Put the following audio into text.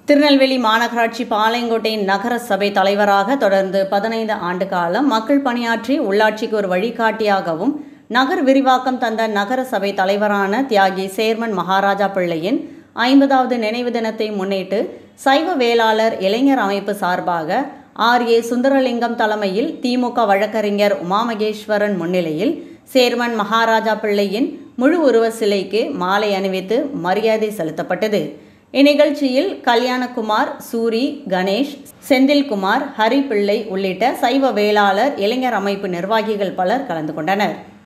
திருநெல்வேலி மாநகராட்சி பாளையங்கோட்டை நகர சபை தலைவராக தொடர்ந்து பதினைந்து ஆண்டு காலம் மக்கள் பணியாற்றி உள்ளாட்சிக்கு ஒரு வழிகாட்டியாகவும் நகர் விரிவாக்கம் தந்த நகர சபை தலைவரான தியாகி சேர்மன் மகாராஜா பிள்ளையின் ஐம்பதாவது நினைவு தினத்தை முன்னிட்டு சைவ வேளாளர் இளைஞர் அமைப்பு சார்பாக ஆர் ஏ சுந்தரலிங்கம் தலைமையில் திமுக வழக்கறிஞர் உமாமகேஸ்வரன் முன்னிலையில் சேர்மன் மகாராஜா பிள்ளையின் முழு உருவ சிலைக்கு மாலை அணிவித்து மரியாதை செலுத்தப்பட்டது இந்நிகழ்ச்சியில் கல்யாணகுமார் சூரி கணேஷ் செந்தில்குமார் ஹரி பிள்ளை உள்ளிட்ட சைவ வேளாளர் இளைஞர் அமைப்பு நிர்வாகிகள் பலர் கலந்து கொண்டனர்